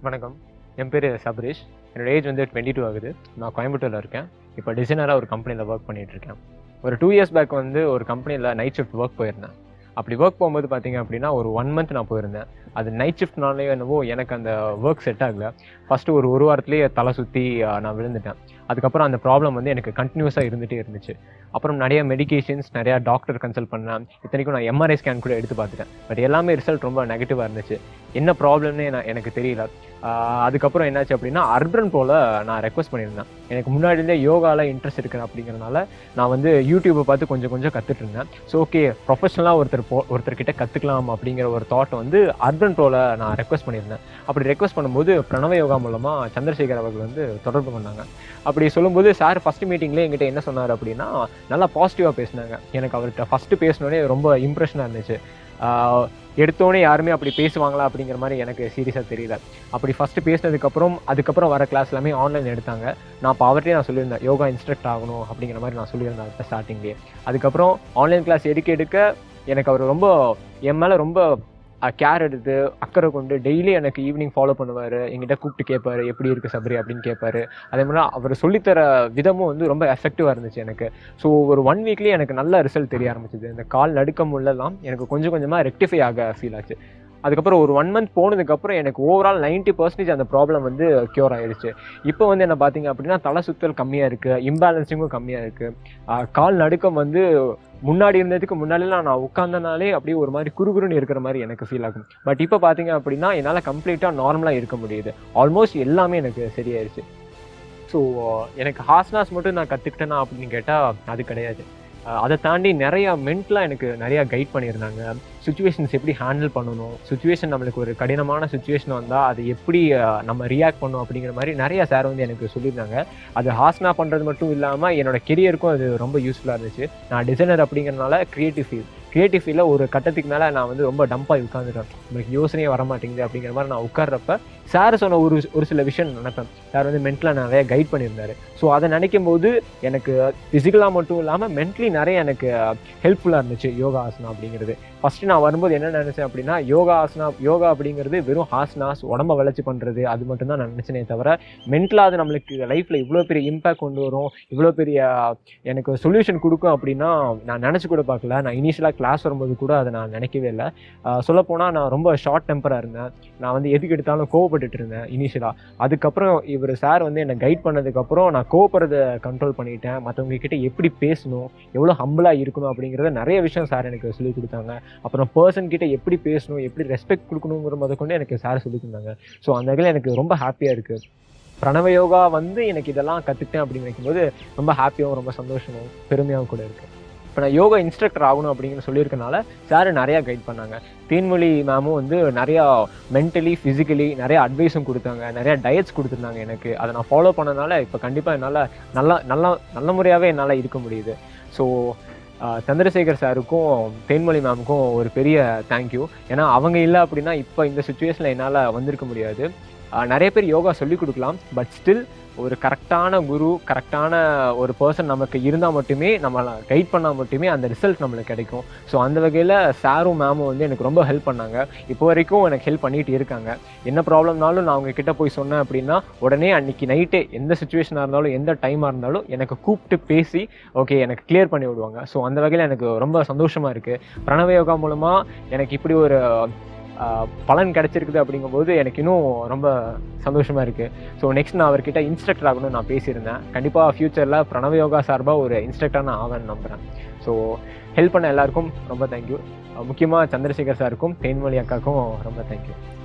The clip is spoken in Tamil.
வணக்கம் என் பேர் சபரீஷ் என்னோட ஏஜ் வந்து டுவெண்ட்டி டூ ஆகுது நான் கோயம்புத்தூரில் இருக்கேன் இப்போ டிசைனராக ஒரு கம்பெனியில் ஒர்க் பண்ணிட்டு இருக்கேன் ஒரு டூ இயர்ஸ் பேக் வந்து ஒரு கம்பெனியில் நைட் ஷிஃப்ட் ஒர்க் போயிருந்தேன் அப்படி ஒர்க் போகும்போது பார்த்தீங்க அப்படின்னா ஒரு ஒன் மந்த் நான் போயிருந்தேன் அது நைட் ஷிஃப்ட்னாலே என்னவோ எனக்கு அந்த ஒர்க் செட் ஆகல ஃபஸ்ட்டு ஒரு ஒரு வாரத்துலேயே தலை சுற்றி நான் விழுந்துட்டேன் அதுக்கப்புறம் அந்த ப்ராப்ளம் வந்து எனக்கு கண்டினியூஸாக இருந்துகிட்டே இருந்துச்சு அப்புறம் நிறைய மெடிகேஷன்ஸ் நிறையா டாக்டர் கன்சல்ட் பண்ணேன் இத்தனைக்கும் நான் எம்ஆர்ஐ ஸ்கேன் கூட எடுத்து பார்த்துட்டேன் பட் எல்லாமே ரிசல்ட் ரொம்ப நெகட்டிவாக இருந்துச்சு என்ன ப்ராப்ளம்னே நான் எனக்கு தெரியல ஆஹ் அதுக்கப்புறம் என்னாச்சு அப்படின்னா அர்பன் போல் நான் ரெக்வஸ்ட் பண்ணியிருந்தேன் எனக்கு முன்னாடியிருந்தே யோகாவில் இன்ட்ரெஸ்ட் இருக்கிறேன் அப்படிங்கிறனால நான் வந்து யூடியூப்பை பார்த்து கொஞ்சம் கொஞ்சம் கற்றுட்டு இருந்தேன் ஸோ ஓகே ப்ரொஃபஷனலாக ஒருத்தர் போ ஒருத்தர்கிட்ட கற்றுக்கலாம் அப்படிங்கிற ஒரு தாட் வந்து அர்பன் ப்ரோவில் நான் ரெக்வஸ்ட் பண்ணியிருந்தேன் அப்படி ரெக்வஸ்ட் பண்ணும்போது பிரணவ யோகா மூலமாக சந்திரசேகர் அவர்கள் வந்து தொடர்பு கொண்டாங்க அப்படி சொல்லும்போது சார் ஃபஸ்ட் மீட்டிங்லேயே என்கிட்ட என்ன சொன்னார் அப்படின்னா நல்லா பாசிட்டிவாக பேசினாங்க எனக்கு அவர்கிட்ட ஃபஸ்ட்டு பேசினோடனே ரொம்ப இம்ப்ரெஷனாக இருந்துச்சு ஆஹ் எடுத்தோடனே யாருமே அப்படி பேசுவாங்களா அப்படிங்கிற மாதிரி எனக்கு சீரியஸாக தெரியல அப்படி ஃபஸ்ட்டு பேசினதுக்கப்புறம் அதுக்கப்புறம் வர கிளாஸ் எல்லாமே ஆன்லைன் எடுத்தாங்க நான் அப்போ அவர்கிட்டயே நான் சொல்லியிருந்தேன் யோகா இன்ஸ்ட்ரக்ட் ஆகணும் அப்படிங்கிற மாதிரி நான் சொல்லியிருந்தேன் அவர்கிட்ட ஸ்டார்டிங்லேயே அதுக்கப்புறம் ஆன்லைன் கிளாஸ் எடுக்க எடுக்க எனக்கு அவர் ரொம்ப என் மேலே ரொம்ப கேர் எடுத்து அக்கறை கொண்டு டெய்லி எனக்கு ஈவினிங் ஃபாலோ பண்ணுவார் எங்கிட்ட கூப்பிட்டு கேட்பாரு எப்படி இருக்குது சபரி அப்படின்னு கேட்பாரு அதே மாதிரி அவர் சொல்லித்தர விதமும் வந்து ரொம்ப எஃபெக்டிவாக இருந்துச்சு எனக்கு ஸோ ஒரு ஒன் வீக்லேயே எனக்கு நல்ல ரிசல்ட் தெரிய ஆரம்பிச்சது இந்த கால் நடுக்கம் உள்ளலாம் எனக்கு கொஞ்சம் கொஞ்சமாக ரெக்டிஃபை ஆக ஃபீல் ஆச்சு அதுக்கப்புறம் ஒரு ஒன் மந்த் போனதுக்கப்புறம் எனக்கு ஓவரால் 90% பர்சன்டேஜ் அந்த ப்ராப்ளம் வந்து க்யூர் ஆயிடுச்சு இப்போ வந்து என்ன பார்த்தீங்க அப்படின்னா தலை சுத்தல் கம்மியாக இருக்குது இம்பேலன்சிங்கும் கம்மியாக இருக்குது கால் நடுக்கம் வந்து முன்னாடி இருந்ததுக்கு முன்னாடிலாம் நான் உட்காந்தனாலே அப்படியே ஒரு மாதிரி குறுகுறுன்னு இருக்கிற மாதிரி எனக்கு ஃபீல் ஆகும் பட் இப்போ பார்த்தீங்க அப்படின்னா என்னால் கம்ப்ளீட்டாக நார்மலாக இருக்க முடியுது ஆல்மோஸ்ட் எல்லாமே எனக்கு சரியாயிருச்சு ஸோ எனக்கு ஹாஸ்னாஸ் மட்டும் நான் கற்றுக்கிட்டேனா அப்படின்னு கேட்டால் அது கிடையாது அஹ் அதை தாண்டி நிறையா மென்ட்லாம் எனக்கு நிறையா கைட் பண்ணியிருந்தாங்க சுச்சுவேஷன்ஸ் எப்படி ஹேண்டில் பண்ணணும் சுச்சுவேஷன் நம்மளுக்கு ஒரு கடினமான சுச்சுவேஷன் வந்தால் அது எப்படி அஹ், நம்ம ரியாக்ட் பண்ணணும் அப்படிங்கிற மாதிரி நிறைய சார் வந்து எனக்கு சொல்லியிருந்தாங்க அது ஹாஸ்னா பண்ணுறது மட்டும் இல்லாமல் என்னோட கெரியருக்கும் அது ரொம்ப யூஸ்ஃபுல்லாக இருந்துச்சு நான் டிசைனர் அப்படிங்கிறனால க்ரியேட்டிவ் ஃபீல்ட் க்ரியேட்டிவ் ஃபீல்டில் ஒரு கட்டத்துக்கு மேலே நான் வந்து ரொம்ப டம்பாகி உட்காந்துட்டேன் எனக்கு யோசனையே வர மாட்டேங்குது அப்படிங்கிற மாதிரி நான் உட்கார்றப்ப சார் சொன்ன ஒரு ஒரு சில விஷயம் நினைப்பேன் சார் வந்து மென்டலாக நிறைய கைட் பண்ணியிருந்தாரு ஸோ அதை நினைக்கும் போது எனக்கு ஃபிசிக்கலாக மட்டும் இல்லாமல் மென்டலி நிறைய எனக்கு ஹெல்ப்ஃபுல்லாக இருந்துச்சு யோகா ஆசனா அப்படிங்கிறது ஃபஸ்ட்டு நான் வரும்போது என்ன நினச்சேன் அப்படின்னா யோகா ஆசனா யோகா அப்படிங்கிறது வெறும் ஆசனாஸ் உடம்ப வளர்ச்சி பண்ணுறது அது மட்டும் தான் நான் நினச்சேனே தவிர மென்டலாக அது நம்மளுக்கு லைஃப்பில் இவ்வளோ பெரிய இம்பேக்ட் கொண்டு வரும் இவ்வளோ பெரிய எனக்கு சொல்யூஷன் கொடுக்கும் அப்படின்னா நான் நினச்சி கூட பார்க்கல நான் இனிஷியலாக கிளாஸ் வரும்போது கூட அதை நான் நினைக்கவே இல்லை சொல்லப்போனால் நான் ரொம்ப ஷார்ட் டெம்பராக இருந்தேன் நான் வந்து எதுக்கு எடுத்தாலும் கோவப்பட்டுட்டு இருந்தேன் இனிஷியலாக அதுக்கப்புறம் இவர் சார் வந்து என்னை கைட் பண்ணதுக்கப்புறம் நான் கோவப்படுறத கண்ட்ரோல் பண்ணிட்டேன் மற்றவங்க கிட்ட எப்படி பேசணும் எவ்வளோ ஹம்பிளாக இருக்கணும் அப்படிங்கிறத நிறைய விஷயம் சார் எனக்கு சொல்லி கொடுத்தாங்க அப்புறம் பர்சன் கிட்ட எப்படி பேசணும் எப்படி ரெஸ்பெக்ட் கொடுக்கணுங்கிற முத கொண்டு எனக்கு சார் சொல்லி தந்தாங்க ஸோ அந்த வகையில் எனக்கு ரொம்ப ஹாப்பியாக இருக்குது பிரணவ யோகா வந்து எனக்கு இதெல்லாம் கற்றுக்கிட்டேன் அப்படின்னு நினைக்கும்போது ரொம்ப ஹாப்பியாகவும் ரொம்ப சந்தோஷமும் பெருமையாகவும் கூட இருக்குது இப்போ நான் யோகா இன்ஸ்ட்ரக்டர் ஆகணும் அப்படிங்கிற சொல்லியிருக்கனால சார் நிறையா கைட் பண்ணாங்க தேன்மொழி மேமும் வந்து நிறையா மென்டலி ஃபிசிக்கலி நிறைய அட்வைஸும் கொடுத்தாங்க நிறைய டயட்ஸ் கொடுத்துருந்தாங்க எனக்கு அதை நான் ஃபாலோ பண்ணனால இப்போ கண்டிப்பாக என்னால் நல்லா நல்லா நல்ல முறையாகவே என்னால் இருக்க முடியுது ஸோ சந்திரசேகர் சாருக்கும் தேன்மொழி மேமுக்கும் ஒரு பெரிய தேங்க்யூ ஏன்னா அவங்க இல்லை அப்படின்னா இப்போ இந்த சுச்சுவேஷனில் என்னால் வந்திருக்க முடியாது ஆஹ் நிறைய பேர் யோகா சொல்லி கொடுக்கலாம் பட் ஸ்டில் ஒரு கரெக்டான குரு கரெக்டான ஒரு பர்சன் நமக்கு இருந்தால் மட்டுமே நம்மளை கைட் பண்ணால் மட்டுமே அந்த ரிசல்ட் நம்மளுக்கு கிடைக்கும் ஸோ அந்த வகையில் சாரும் மேமும் வந்து எனக்கு ரொம்ப ஹெல்ப் பண்ணாங்க இப்போ வரைக்கும் எனக்கு ஹெல்ப் பண்ணிட்டு இருக்காங்க என்ன ப்ராப்ளம்னாலும் நான் அவங்க கிட்ட போய் சொன்னேன் அப்படின்னா உடனே அன்னைக்கு நைட்டே எந்த சுச்சுவேஷனாக இருந்தாலும் எந்த டைமாக இருந்தாலும் எனக்கு கூப்பிட்டு பேசி ஓகே எனக்கு கிளியர் பண்ணி விடுவாங்க ஸோ அந்த வகையில் எனக்கு ரொம்ப சந்தோஷமாக இருக்குது பிரணவ யோகா மூலமாக எனக்கு இப்படி ஒரு ஆஹ், பலன் கிடைச்சிருக்குது அப்படிங்கும்போது எனக்கு இன்னும் ரொம்ப சந்தோஷமாக இருக்குது ஸோ நெக்ஸ்ட் நான் அவர்கிட்ட இன்ஸ்ட்ரக்டர் ஆகணும்னு நான் பேசியிருந்தேன் கண்டிப்பாக ஃப்யூச்சரில் பிரணவ யோகா சார்பாக ஒரு இன்ஸ்ட்ரக்டர் நான் ஆவேன்னு நம்புகிறேன் ஸோ ஹெல்ப் பண்ண எல்லாருக்கும் ரொம்ப தேங்க்யூ முக்கியமாக சந்திரசேகர் சாருக்கும் தேன்மொழி அக்காவுக்கும் ரொம்ப தேங்க்யூ